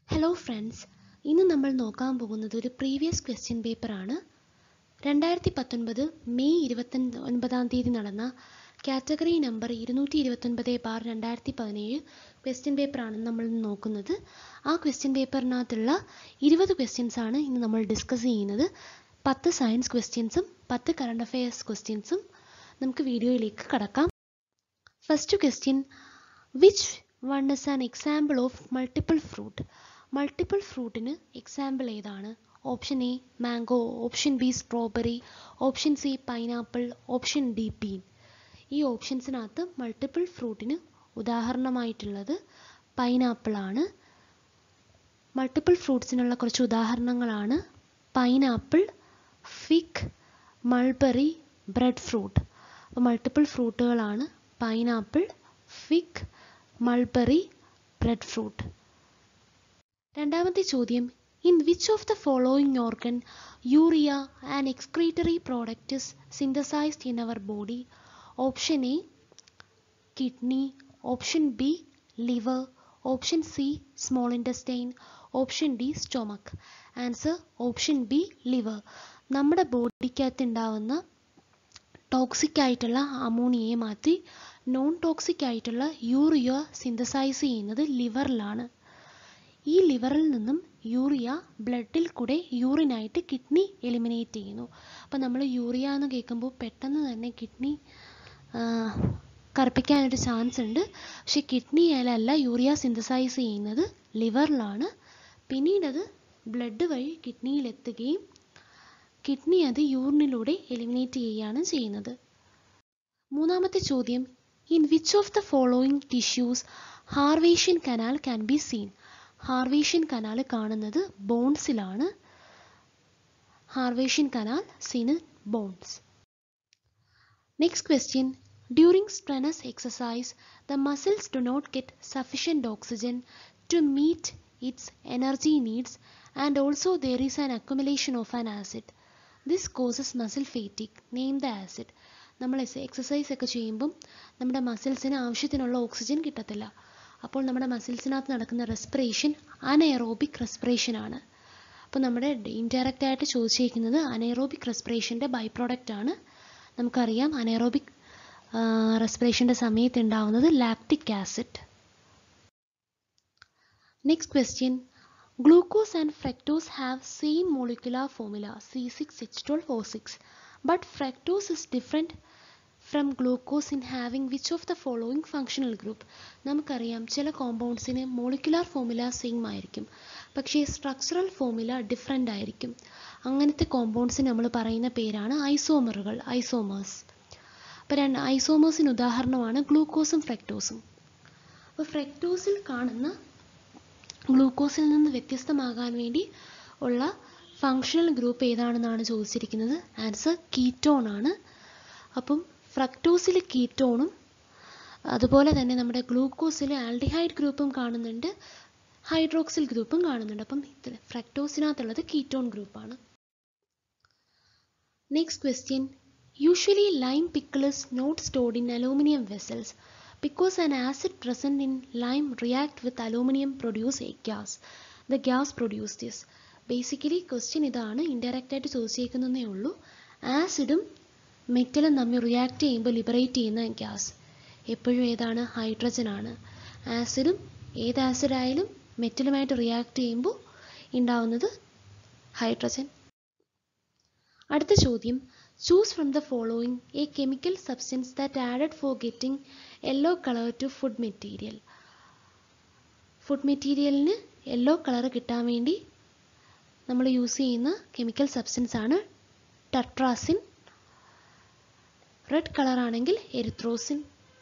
Hello friends ഇന്ന് നമ്മൾ നോക്കാൻ പോകുന്നത് ഒരു പ്രീവിയസ് ക്വസ്റ്റ്യൻ പേപ്പറാണ് രണ്ടായിരത്തി പത്തൊൻപത് മെയ് ഇരുപത്തി ഒൻപതാം തീയതി നടന്ന കാറ്റഗറി നമ്പർ ഇരുന്നൂറ്റി ഇരുപത്തൊൻപത് ബാർ രണ്ടായിരത്തി പതിനേഴ് ക്വസ്റ്റ്യൻ പേപ്പറാണ് നമ്മൾ ഇന്ന് നോക്കുന്നത് ആ ക്വസ്റ്റ്യൻ പേപ്പറിനകത്തുള്ള ഇരുപത് ക്വസ്റ്റ്യൻസ് ആണ് ഇന്ന് നമ്മൾ ഡിസ്കസ് ചെയ്യുന്നത് പത്ത് സയൻസ് ക്വസ്റ്റ്യൻസും പത്ത് കറണ്ട് അഫയേഴ്സ് ക്വസ്റ്റ്യൻസും നമുക്ക് വീഡിയോയിലേക്ക് കടക്കാം first question which one is an example of multiple fruit multiple ഫ്രൂട്ടിന് എക്സാമ്പിൾ ഏതാണ് option A mango option B strawberry option C pineapple option D pear ഈ ഓപ്ഷൻസിനകത്ത് മൾട്ടിപ്പിൾ ഫ്രൂട്ടിന് ഉദാഹരണമായിട്ടുള്ളത് പൈനാപ്പിൾ ആണ് മൾട്ടിപ്പിൾ ഫ്രൂട്ട്സിനുള്ള കുറച്ച് ഉദാഹരണങ്ങളാണ് pineapple fig mulberry breadfruit അപ്പോൾ മൾട്ടിപ്പിൾ ഫ്രൂട്ടുകളാണ് pineapple fig mulberry breadfruit രണ്ടാമത്തെ ചോദ്യം in which of the following organ urea and excretory product is synthesized in our body option A kidney option B liver option C small intestine option D stomach answer option B liver നമ്മുടെ ബോഡിക്കകത്ത് ഉണ്ടാവുന്ന toxic ആയിട്ടുള്ള അമോണിയയെ മാറ്റി non toxic ആയിട്ടുള്ള urea synthesize ചെയ്യുന്നത് ലിവറിലാണ് ഈ ലിവറിൽ നിന്നും യൂറിയ ബ്ലഡിൽ കൂടെ യൂറിനായിട്ട് കിഡ്നി എലിമിനേറ്റ് ചെയ്യുന്നു അപ്പോൾ നമ്മൾ യൂറിയ എന്ന് കേൾക്കുമ്പോൾ പെട്ടെന്ന് തന്നെ കിഡ്നി കറുപ്പിക്കാനൊരു ചാൻസ് ഉണ്ട് പക്ഷെ കിഡ്നിയിലല്ല യൂറിയ സിന്തസൈസ് ചെയ്യുന്നത് ലിവറിലാണ് പിന്നീട് അത് ബ്ലഡ് വഴി കിഡ്നിയിലെത്തുകയും കിഡ്നി അത് യൂറിനിലൂടെ എലിമിനേറ്റ് ചെയ്യുകയാണ് ചെയ്യുന്നത് മൂന്നാമത്തെ ചോദ്യം in which of the following tissues Haversian canal can be seen Haversian canal കാണുന്നത് ബോൺസിലാണ് Haversian canal seen bones next question during strenuous exercise the muscles do not get sufficient oxygen to meet its energy needs and also there is an accumulation of an acid this causes muscle fatigue name the acid നമ്മൾ exercise ഒക്കെ ചെയ്യുമ്പം നമ്മുടെ മസിൽസിന് ആവശ്യത്തിനുള്ള oxygen കിട്ടത്തില്ല അപ്പോൾ നമ്മുടെ മസിൽസിനകത്ത് നടക്കുന്ന respiration അനഎറോബിക് respiration ആണ് അപ്പോൾ നമ്മുടെ ഇൻഡയറക്റ്റ് ആയിട്ട് ചോദിച്ചിരിക്കുന്നത് അനഎറോബിക് റെസ്പിറേഷൻ്റെ ബൈ പ്രോഡക്റ്റ് ആണ് നമുക്കറിയാം അനഎറോബിക് റെസ്പിറേഷൻ്റെ സമയത്ത് ഉണ്ടാവുന്നത് lactic acid next question Glucose and fructose have same molecular formula C6H12O6 but fructose is different from glucose in having which of the following functional group നമുക്കറിയാം ചില കോമ്പൗണ്ട്സിന് മോളിക്കുലാർ ഫോമുല സെയിം ആയിരിക്കും പക്ഷേ structural formula different ആയിരിക്കും അങ്ങനത്തെ കോമ്പൗണ്ട്സിന് നമ്മൾ പറയുന്ന പേരാണ് ഐസോമറുകൾ isomers അപ്പോൾ രണ്ട് ഐസോമേഴ്സിന് ഉദാഹരണമാണ് ഗ്ലൂക്കോസും ഫ്രക്ടോസും അപ്പോൾ ഫ്രക്ടോസിൽ കാണുന്ന ഗ്ലൂക്കോസിൽ നിന്ന് വ്യത്യസ്തമാകാൻ വേണ്ടി ഉള്ള ഫങ്ഷണൽ ഗ്രൂപ്പ് ഏതാണെന്നാണ് ചോദിച്ചിരിക്കുന്നത് ആൻസർ കീറ്റോൺ ആണ് അപ്പം ഫ്രക്ടോസിൽ കീറ്റോണും അതുപോലെ തന്നെ നമ്മുടെ ഗ്ലൂക്കോസിൽ ആൽഡിഹൈഡ് ഗ്രൂപ്പും കാണുന്നുണ്ട് ഹൈഡ്രോക്സിൽ ഗ്രൂപ്പും കാണുന്നുണ്ട് അപ്പം ഫ്രക്ടോസിനകത്തുള്ളത് കീറ്റോൺ ഗ്രൂപ്പാണ് next question usually lime pickle is not stored in aluminium vessels because an acid present in lime react with aluminum produce a gas. The gas produced this. Basically question ഇതാണ് indirect ആയിട്ട് ചോദിച്ചേക്കുന്നതേ ഉള്ളൂ ആസിഡും മെറ്റലും തമ്മിൽ react ചെയ്യുമ്പോൾ liberate ചെയ്യുന്ന gas എപ്പോഴും ഏതാണ് ഹൈഡ്രജൻ ആണ് ആസിഡും ഏത് ആസിഡായാലും മെറ്റലുമായിട്ട് റിയാക്ട് ചെയ്യുമ്പോൾ ഉണ്ടാവുന്നത് ഹൈഡ്രജൻ അടുത്ത ചോദ്യം choose from the following a chemical substance that added for getting yellow colour to food material food മെറ്റീരിയലിന് യെല്ലോ കളർ കിട്ടാൻ വേണ്ടി നമ്മൾ യൂസ് ചെയ്യുന്ന കെമിക്കൽ സബ്സ്റ്റൻസ് ആണ് ടട്രാസിൻ റെഡ് കളർ ആണെങ്കിൽ എരിത്രോസിൻ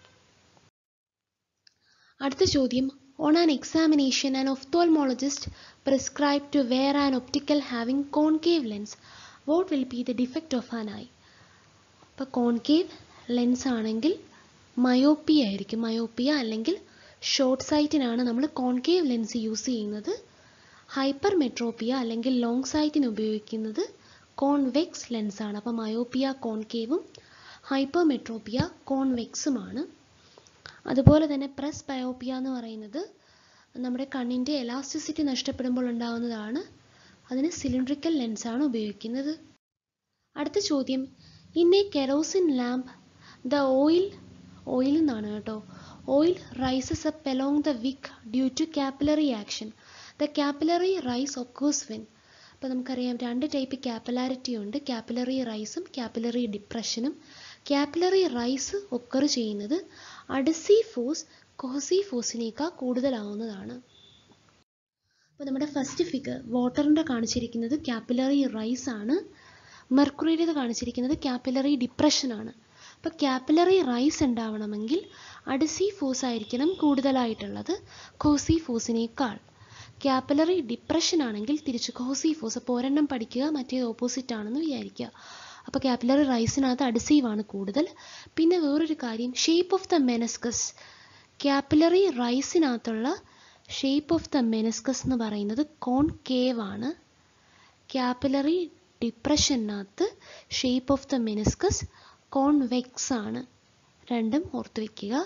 അടുത്ത ചോദ്യം on an examination an ophthalmologist prescribe to wear an optical having concave lens what will be the defect of an eye ഇപ്പോൾ കോൺകേവ് ലെൻസ് ആണെങ്കിൽ മയോപ്പിയ ആയിരിക്കും മയോപ്പിയ അല്ലെങ്കിൽ short സൈറ്റിനാണ് നമ്മൾ കോൺകേവ് ലെൻസ് യൂസ് ചെയ്യുന്നത് ഹൈപ്പർ മെട്രോപ്പിയ അല്ലെങ്കിൽ long സൈറ്റിന് ഉപയോഗിക്കുന്നത് convex ലെൻസാണ് അപ്പോൾ മയോപ്പിയ കോൺകേവും ഹൈപ്പർ മെട്രോപ്പിയ കോൺവെക്സുമാണ് അതുപോലെ തന്നെ പ്രസ് ബയോപ്പിയ എന്ന് പറയുന്നത് നമ്മുടെ കണ്ണിൻ്റെ എലാസ്റ്റിസിറ്റി നഷ്ടപ്പെടുമ്പോൾ ഉണ്ടാവുന്നതാണ് അതിന് സിലിണ്ട്രിക്കൽ ലെൻസാണ് ഉപയോഗിക്കുന്നത് അടുത്ത ചോദ്യം in a kerosene lamp the oil oil എന്നാണ് കേട്ടോ oil rises up along the wick due to capillary action the capillary rise occurs when അപ്പോൾ നമുക്കറിയാം രണ്ട് ടൈപ്പ് കാപ്പിലാരിറ്റി ഉണ്ട് കാപ്പിലറി റൈസും കാപ്പിലറി ഡിപ്രഷനും കാപ്പിലറി റൈസ് ഒക്കർ ചെയ്യുന്നത് അഡസി ഫോഴ്സ് കോസി ഫോഴ്സിനേക്കാൾ കൂടുതലാവുന്നതാണ് അപ്പോൾ നമ്മുടെ ഫസ്റ്റ് ഫിഗർ വാട്ടറിൻ്റെ കാണിച്ചിരിക്കുന്നത് കാപ്പിലറി റൈസ് ആണ് മെർക്കുറിയുടേത് കാണിച്ചിരിക്കുന്നത് കാപ്പിലറി ഡിപ്രഷൻ ആണ് അപ്പോൾ കാപ്പിലറി റൈസ് ഉണ്ടാവണമെങ്കിൽ അഡസി ഫോഴ്സ് ആയിരിക്കണം കൂടുതലായിട്ടുള്ളത് കോസി ഫോഴ്സിനേക്കാൾ കാപ്പിലറി ഡിപ്രഷൻ ആണെങ്കിൽ തിരിച്ച് കോസി ഫോഴ്സ് അപ്പോൾ ഒരെണ്ണം പഠിക്കുക മറ്റേത് ഓപ്പോസിറ്റ് ആണെന്ന് വിചാരിക്കുക അപ്പോൾ കാപ്പിലറി റൈസിനകത്ത് അഡസീവ് ആണ് കൂടുതൽ പിന്നെ വേറൊരു കാര്യം shape of the meniscus capillary റൈസിനകത്തുള്ള ഷേപ്പ് ഓഫ് ദ മെനസ്കസ് എന്ന് പറയുന്നത് കോൺകേവ് ആണ് കാപ്പിലറി ഡിപ്രഷനകത്ത് shape of the meniscus convex ആണ് രണ്ടും ഓർത്ത് വയ്ക്കുക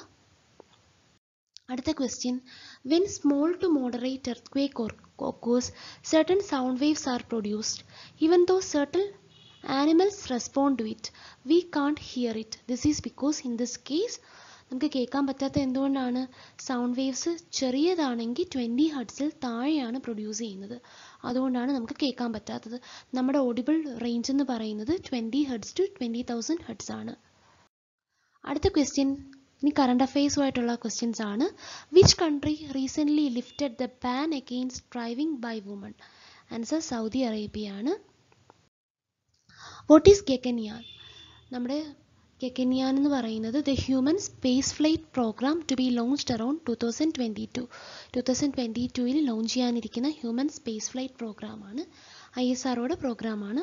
അടുത്ത question when small to moderate earth occurs certain sound waves are produced even though certain animals respond to it we can't hear it this is because in this case നമുക്ക് കേൾക്കാൻ പറ്റാത്ത എന്തുകൊണ്ടാണ് sound waves ചെറിയതാണെങ്കിൽ twenty ഹഡ്സിൽ താഴെയാണ് produce ചെയ്യുന്നത് അതുകൊണ്ടാണ് നമുക്ക് കേൾക്കാൻ പറ്റാത്തത് നമ്മുടെ ഓഡിബിൾ റേഞ്ച് എന്ന് പറയുന്നത് twenty hertz to twenty thousand hertz ആണ് അടുത്ത ക്വസ്റ്റ്യൻ ഇനി കറണ്ട് അഫയേഴ്സുമായിട്ടുള്ള ക്വസ്റ്റ്യൻസ് ആണ് which country recently lifted the ban against driving by woman answer Saudi Arabia ആണ് വോട്ട് ഈസ് ഗെക്കനിയാൻ നമ്മുടെ ഗെക്കനിയാൻ എന്ന് പറയുന്നത് the human space flight program to be launched around two thousand twenty two two thousand twenty ടുവിൽ launch ചെയ്യാനിരിക്കുന്ന human space flight പ്രോഗ്രാമാണ് I S ആർഒയുടെ പ്രോഗ്രാമാണ്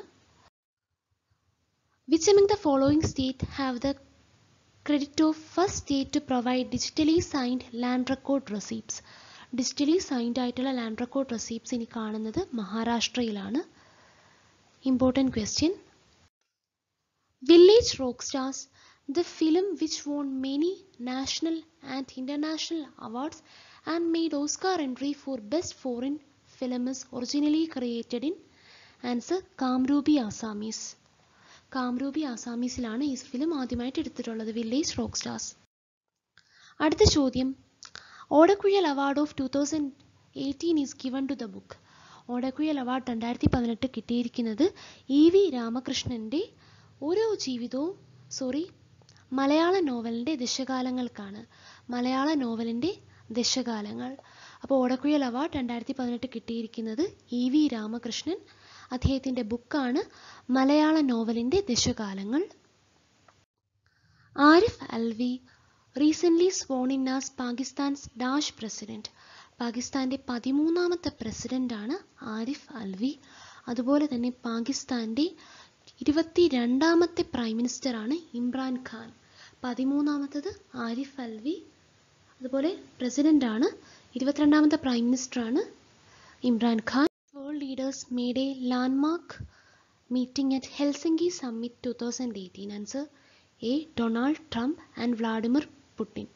which aiming the following state have the credit of first state to provide digitally signed land record receipts digitally signed ആയിട്ടുള്ള land record receipts ഇനി കാണുന്നത് മഹാരാഷ്ട്രയിലാണ് important question village rock stars the film which won many national and international awards and made Oscar entry for best foreign film is originally created in answer Kamrupi Assamese Kamrupi ആസാമീസിലാണ് ഈ film ആദ്യമായിട്ട് എടുത്തിട്ടുള്ളത് village rock stars അടുത്ത ചോദ്യം Odakkuzhal award of two thousand eighteen is given to the book Odakkuzhal award രണ്ടായിരത്തി പതിനെട്ട് കിട്ടിയിരിക്കുന്നത് E V രാമകൃഷ്ണൻ്റെ ഓരോ ജീവിതവും സോറി മലയാള നോവലിൻ്റെ ദശകാലങ്ങൾക്കാണ് മലയാള നോവലിൻ്റെ ദശകാലങ്ങൾ അപ്പോൾ ഓടക്കുഴൽ അവാർഡ് രണ്ടായിരത്തി പതിനെട്ട് കിട്ടിയിരിക്കുന്നത് ഇ വി രാമകൃഷ്ണൻ അദ്ദേഹത്തിൻ്റെ ബുക്കാണ് മലയാള നോവലിൻ്റെ ദശകാലങ്ങൾ Arif Alvi recently sworn in as Pakistan's dash president പാകിസ്ഥാൻ്റെ പതിമൂന്നാമത്തെ പ്രസിഡന്റാണ് ആരിഫ് അൽവി അതുപോലെ തന്നെ പാകിസ്ഥാൻ്റെ ഇരുപത്തി രണ്ടാമത്തെ പ്രൈം മിനിസ്റ്ററാണ് ഇമ്രാൻ ഖാൻ പതിമൂന്നാമത്തത് ആരിഫ് അൽവി അതുപോലെ പ്രസിഡന്റാണ് ഇരുപത്തിരണ്ടാമത്തെ പ്രൈം മിനിസ്റ്ററാണ് Imran Khan world leaders made a landmark meeting at Helsinki Summit 2018. Answer A. Donald Trump and Vladimir Putin.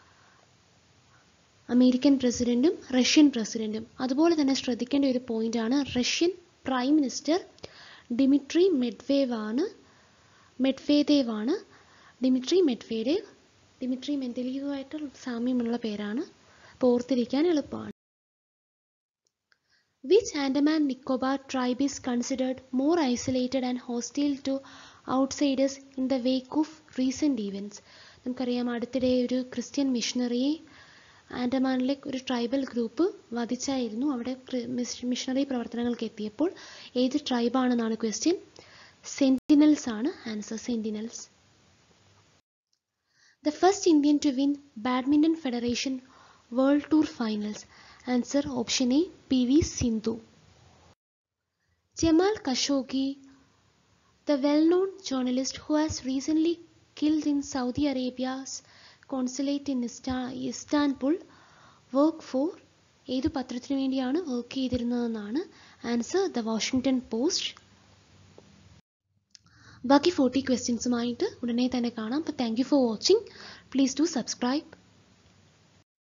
American പ്രസിഡന്റും റഷ്യൻ പ്രസിഡന്റും അതുപോലെ തന്നെ ശ്രദ്ധിക്കേണ്ട ഒരു പോയിന്റ് ആണ് Russian prime minister Dmitry Medvedev ആണ് മെഡ്വേദേവ് ആണ് ഡിമിട്രി മെഡ്വേദേവ് ഡിമിട്രി മെൻഡലീവുമായിട്ട് സാമ്യമുള്ള പേരാണ് അപ്പോൾ ഓർത്തിരിക്കാൻ എളുപ്പമാണ് Which Andaman Nicobar tribe is considered more isolated and hostile to outsiders in the wake of recent events? നമുക്കറിയാം അടുത്തിടെ ഒരു ക്രിസ്ത്യൻ മിഷണറിയെ ആൻഡമാനിലെ ഒരു ട്രൈബൽ ഗ്രൂപ്പ് വധിച്ചായിരുന്നു അവിടെ മിഷണറി പ്രവർത്തനങ്ങൾക്ക് എത്തിയപ്പോൾ ഏത് ട്രൈബാണെന്നാണ് ക്വസ്റ്റ്യൻ സെന്റിനൽസ് ആണ് answer Sentinels the first Indian to win badminton federation world tour finals Answer option A PV Sindhu. Jamal Khashoggi, the well-known journalist who has recently killed in Saudi Arabia's consulate in Istanbul, work for ഏത് പത്രത്തിന് വേണ്ടിയാണ് work ചെയ്തിരുന്നതെന്നാണ് answer the Washington Post ബാക്കി forty ക്വസ്റ്റ്യൻസുമായിട്ട് ഉടനെ തന്നെ കാണാം അപ്പോൾ thank you for watching please do subscribe